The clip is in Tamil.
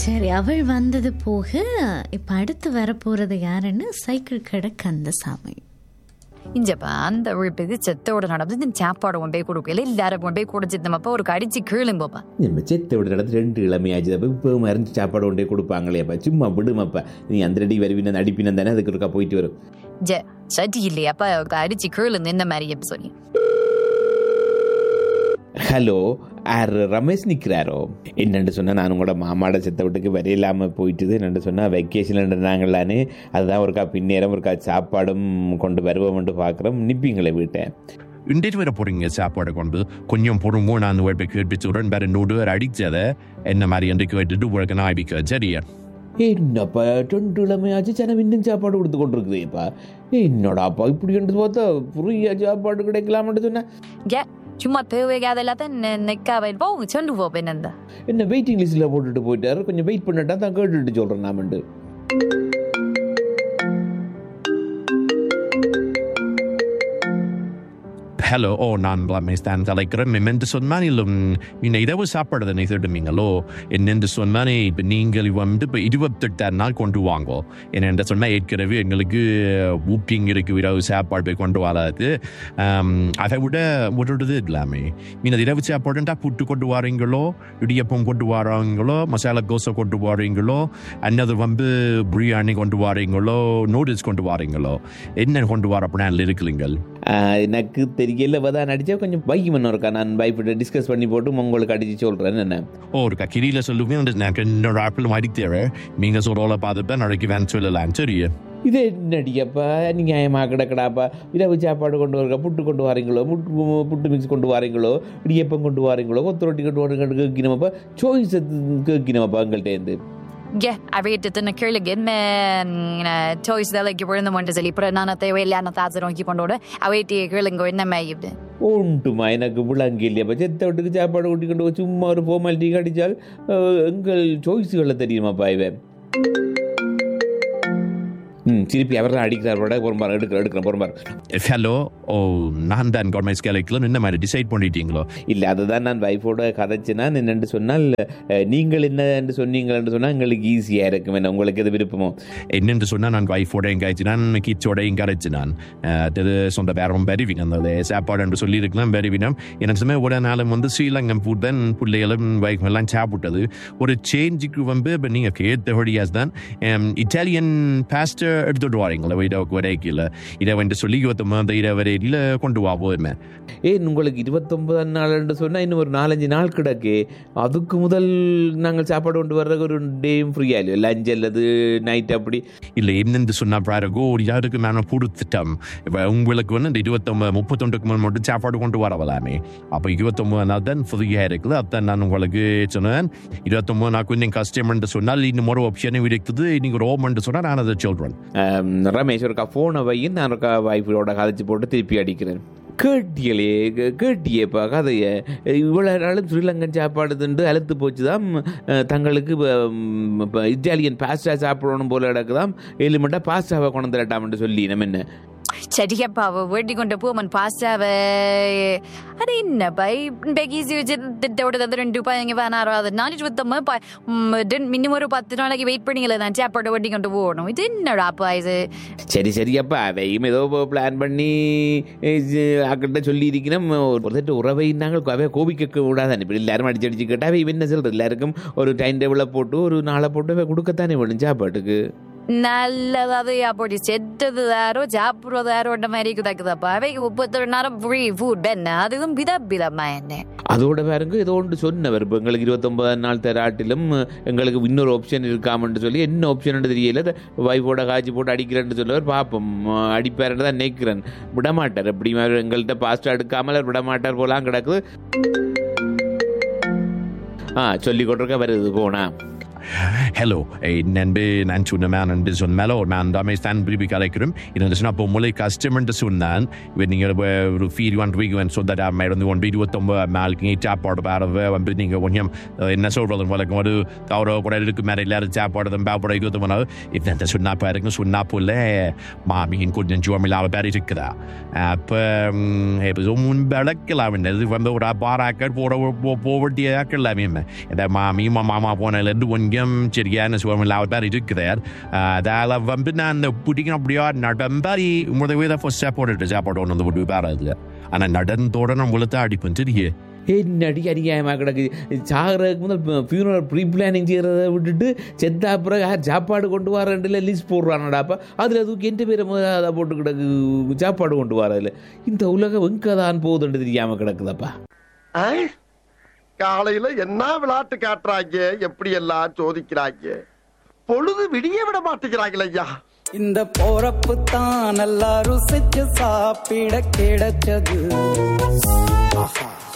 சரி அவள் வந்தது போக இப்ப அடுத்து வரப்போறது யாருன்னு சைக்கிள் கடை கந்தசாமி இஞ்சப்பா அந்த உழைப்புக்கு செத்தோட நடந்து சாப்பாடு கொண்டு போய் கொடுக்கல எல்லாரும் கொண்டு போய் குடிச்சிருந்தப்பா ஒரு கடிச்சு கீழுங்கப்பா நம்ம செத்தை விட நடந்து ரெண்டு இளமையாச்சு அப்போ இப்போ மறைஞ்சு சாப்பாடு கொண்டே கொடுப்பாங்களேப்பா சும்மா விடுமாப்பா நீ அந்த ரெடி வருவின அடிப்பினம் தானே அதுக்கு இருக்கா போயிட்டு வரும் ஜே சட்டி இல்லையாப்பா அடிச்சு கீழு நின்ன மாதிரி எப்ப சொல்லி ஹலோ ஆர் ரமேஷ் நிற்கிறாரோ என்னென்று சொன்னால் நான் உங்களோட மாமாட செத்த வீட்டுக்கு வரையில்லாமல் போயிட்டுது என்னென்று சொன்னால் வெக்கேஷன் நாங்களானே அதுதான் ஒருக்கா பின்னேரம் ஒருக்கா சாப்பாடும் கொண்டு வருவோம்னு பார்க்குறோம் நிற்பீங்களே வீட்டை இன்றைக்கு வர போறீங்க சாப்பாடு கொண்டு கொஞ்சம் பொறுமோ நான் உழைப்பை கேட்பிச்சுடன் வேற நோடு வேற அடிச்சதை என்ன மாதிரி என்று கேட்டுட்டு உனக்கு நான் அடிக்க சரியா என்னப்பா ரெண்டு இளமையாச்சு ஜனம் இன்னும் சாப்பாடு கொடுத்து கொண்டிருக்குதேப்பா என்னடாப்பா இப்படி என்று பார்த்தா ஃப்ரீயாக சாப்பாடு கிடைக்கலாம்னு சொன்னேன் ஏ சும்மா தேவையாத எல்லாத்தையும் நெக்காவை போங்க சொல்லு போ என்னந்த என்ன வெயிட்டிங் லிஸ்ட்டில் போட்டுட்டு போயிட்டாரு கொஞ்சம் வெயிட் பண்ணிட்டா தான் கேட்டுட்டு சொல்கிறேன் நாமண்டு ஹலோ ஓ நான் ரமேஷ் கலைக்கிறேன் மெமென்று சொன்னாலும் இன்ன இரவு சாப்பாடு நீ திடுமீங்களோ என்னென்று சொன்னால் இப்போ நீங்கள் வந்து இப்போ இருபத்தெட்டாம் நாள் கொண்டு வாங்கோ என்னென்று சொன்னால் ஏற்கனவே எங்களுக்கு ஊப்பிங் இருக்கு இரவு சாப்பாடு போய் கொண்டு வராது ஆம், அதை விட விடுறது இல்லாமே நீங்கள் இரவு சாப்பாடுண்டா புட்டு கொண்டு வாரீங்களோ இடியப்பம் கொண்டு வராங்களோ மசாலா தோசை கொண்டு வாரீங்களோ அன்னது வந்து பிரியாணி கொண்டு வாரீங்களோ நூடுல்ஸ் கொண்டு வாரீங்களோ என்ன கொண்டு வர பிளான் இருக்குல்லைங்கள் ஆஹ், எனக்கு தெரியல தான் அடித்தா கொஞ்சம் பைக் மண்ணு இருக்கா நான் பைப்பிட்ட டிஸ்கஸ் பண்ணி போட்டு உங்களுக்கு அடித்து சொல்கிறேன் என்ன ஓ இருக்கா கிரியில சொல்லுவேன் எனக்கு இன்னொரு ஆப்பிள் மாதிரி தேவை நீங்க சொல்றோல பார்த்துப்ப நாளைக்கு வேன் சொல்லலாம் சரியா இது என்னடியப்பா நியாயமாக கிடக்கடாப்பா இரவு சாப்பாடு கொண்டு வரீங்க புட்டு கொண்டு வரீங்களோ முட்டு புட்டு மிக்ஸ் கொண்டு வரீங்களோ இடியப்பம் கொண்டு வரீங்களோ கொத்து ரொட்டி கொண்டு வரீங்கன்னு கேட்கணுமாப்பா சாய்ஸ் கேட்கணுமாப்பா எங்கள்கிட்ட ஏ அவையிட்டு தின்ன கேளுங்க என்ன சாய்ஸ் வேலைக்கு விழுந்தமோன்ட்டு சொல்லி அப்புறம் நான் தேவையில்லையான தாசை நோக்கி கொண்டோட அவையிட்டு கேளுங்க என்ன மேயுது உண்டுமா எனக்கு விளங்கி இல்லையாப்பா செத்த வீட்டுக்கு சாப்பாடு கூட்டி கொண்டு போய் சும்மா ஒரு ஃபார்மாலிட்டி கடிச்சால் அஹ், எங்கள் சாய்ஸுகளை தெரியுமாப்பா இவன் ம் திருப்பி அவர் தான் அடிக்கிறார் போட பொறுமாறு எடுக்கிற எடுக்கிறேன் பொறுமாறு ஹலோ ஓ நான் தான் கவர்மெண்ட் கேலைக்குள்ள என்ன மாதிரி டிசைட் பண்ணிட்டீங்களோ இல்லை அதுதான் நான் வைஃபோட கதைச்சினா என்னென்று சொன்னால் அஹ், நீங்கள் என்ன என்று சொன்னீங்கன்னு சொன்னால் எங்களுக்கு ஈஸியாக இருக்கும் என்ன உங்களுக்கு எது விருப்பமோ என்னென்று சொன்னா நான் வைஃபோட எங்காய்ச்சி நான் கிட்ஸோட எங்காய்ச்சி நான் அது சொந்த பேரம் பெருவிங்க அந்த சாப்பாடு என்று சொல்லியிருக்கலாம் பெருவினம் எனக்கு சமயம் ஒரு நாளும் வந்து ஸ்ரீலங்கம் ஃபுட் தான் பிள்ளைகளும் வைஃப் எல்லாம் சாப்பிட்டது ஒரு சேஞ்சுக்கு வந்து இப்போ நீங்கள் கேட்ட வழியாஸ் தான் இட்டாலியன் பாஸ்டர் எடுத்துட்டு வாரீங்களா இதை வரைக்கல இதை வந்து சொல்லி இருபத்தொம்பது இதை வரையில் கொண்டு வா போதுமே ஏன் உங்களுக்கு இருபத்தொன்பதாம் நாள்னு சொன்னால் இன்னும் ஒரு நாலஞ்சு நாள் கிடக்கு அதுக்கு முதல் நாங்கள் சாப்பாடு கொண்டு வர்றதுக்கு ஒரு டேயும் ஃப்ரீயா இல்லையோ லஞ்ச் அல்லது நைட் அப்படி இல்லை என்னென்று சொன்னா பிறகு ஒரு யாருக்கு மேலே கொடுத்துட்டோம் இப்போ உங்களுக்கு வந்து இந்த இருபத்தொம்பது முப்பத்தொண்டுக்கு மேல் மட்டும் சாப்பாடு கொண்டு வரவலாமே அப்போ இருபத்தொம்பது நாள் தான் ஃப்ரீயாக இருக்குது அதான் நான் உங்களுக்கு சொன்னேன் இருபத்தொம்பது நாள் கொஞ்சம் கஷ்டம்னு சொன்னால் இன்னும் ஒரு ஆப்ஷனும் இருக்குது இன்னைக்கு ஒரு ஓமன்ட்டு சொன்னால் நான் அதை சொல்கிறேன் ஆம், ரமேஷ் ஒருக்கா ஃபோனை வையும் நான் ஒருக்கா வைஃபோட கதைச்சு போட்டு திருப்பி அடிக்கிறேன் கேட்டியலே கே- கேட்டியேப்பா கதையை இவ்வளோ நாளும் ஸ்ரீலங்கன் சாப்பாடு தின்று அழுத்து போச்சு தான் தங்களுக்கு ம், இப்ப இட்டாலியன் பாஸ்டா சாப்பிடணும் போல கிடக்குதாம் எலிமெண்டா பாஸ்டாவை கொண்டு தரட்டாம்னு சொல்லி நம்ம என்ன சரியப்பா அவ வேட்டி கொண்டு போமன் பாஸ்டாவை அது என்னப்பா இப்போ ஈஸி வச்சு திட்டோட தந்து ரெண்டு ரூபாய் எங்கே வேணாரோ அது நானூற்றி இருபத்தொம்பது இன்னும் ஒரு பத்து நாளைக்கு வெயிட் பண்ணிங்களே நான் சாப்பாடு வட்டி கொண்டு போகணும் இது என்னடாப்பா இது சரி சரியப்பா அவையும் ஏதோ பிளான் பண்ணி அக்கிட்ட சொல்லி இருக்கிறோம் ஒரு தட்டு உறவை நாங்கள் அவை கோபிக்க கூடாது இப்படி எல்லாரும் அடிச்சு அடிச்சு கேட்டா அவை என்ன சொல்றது எல்லாருக்கும் ஒரு டைம் டேபிளை போட்டு ஒரு நாளை போட்டு அவை கொடுக்கத்தானே வேணும் சாப்பாட்டுக்கு நல்லதாவது அப்படி செத்தது யாரோ சாப்பிட்றது யாரோட மாதிரி குதாக்குதாப்பா அவைக்கு முப்பத்தொரு நேரம் ஃப்ரீ ஃபுட் என்ன அதுவும் வித விதமா என்ன அதோட பாருங்க ஏதோ ஒன்று சொன்னவர் இப்போ எங்களுக்கு இருபத்தொன்பதாம் நாள் தராட்டிலும் எங்களுக்கு இன்னொரு ஆப்ஷன் இருக்காமன்னு சொல்லி என்ன ஆப்ஷன் தெரியல வைஃபோட காய்ச்சி போட்டு அடிக்கிறேன்னு சொல்லவர் பார்ப்போம் அடிப்பாருன்னு தான் நினைக்கிறேன் விடமாட்டார் எப்படி மாதிரி எங்கள்கிட்ட பாஸ்டா எடுக்காமல் அவர் விடமாட்டார் போலாம் கிடக்குது ஆ சொல்லி கொண்டிருக்க வருது போனா ஹலோ நண்பு நான் சொன்ன மேன் என்று சொன்னால ஒரு மேன் தான் ஸ்டாண்ட் பிரிப்பி கலைக்கிறோம் இது சொன்னால் அப்போ முளை கஷ்டம்னு சொன்னான் இப்போ நீங்கள் ஒரு ஃபீல் ஒன் வீக் வந்து சொந்த இருந்து ஒன்று இருபத்தொம்பது நாளைக்கு சாப்பாடு பேரவை வந்து நீங்கள் கொஞ்சம் என்ன சொல்கிறது வழக்கம் ஒரு கௌரவ கூட இருக்கு மேலே எல்லாரும் சாப்பாடு தான் பேப்பட இருபத்தொம்பது நாள் இது சொன்னா பாருங்க சொன்னா போல மாமியின் கொஞ்சம் ஜோமில்லாம பேர் இருக்குதா அப்போ இப்போ முன்பழக்கலாம் இது வந்து ஒரு பாராக்கள் போட போவட்டியாக்கலாமே இந்த மாமி மாமா போனதுலேருந்து கொஞ்சம் இங்கும் சரியான சுவமில்லாத மாதிரி இருக்கிறார் அதில் வந்து நான் பிடிக்கணும் அப்படியா நடம்பாரி முதல் தான் ஃபர்ஸ்ட் சாப்பாடு சாப்பாடு ஒன்று வந்து விட்டு பாரு ஆனால் நடந்தோட நம்மள தான் அடிப்பேன் சரியே என்னடி அநியாயமாக கிடக்கு சாகிறதுக்கு முதல் ஃபியூனல் ப்ரீ பிளானிங் செய்கிறத விட்டுட்டு செத்தா பிறகு யார் சாப்பாடு கொண்டு வரேன்ல லிஸ்ட் போடுறானடாப்பா அதில் தூக்கி எந்த பேரை முதல்ல அதை போட்டு கிடக்கு சாப்பாடு கொண்டு வரதில்ல இந்த உலகம் எங்கே தான் போகுதுன்றது தெரியாமல் கிடக்குதப்பா ஆ? காலையில என்ன விளையாட்டு காட்டுறாங்க எப்படி எல்லாம் சோதிக்கிறாங்க பொழுது விடிய விட மாட்டேங்கிறாங்களே ஐயா இந்த போறப்பு தான் நல்லா ருசிச்சு சாப்பிட கிடைச்சது ஆஹா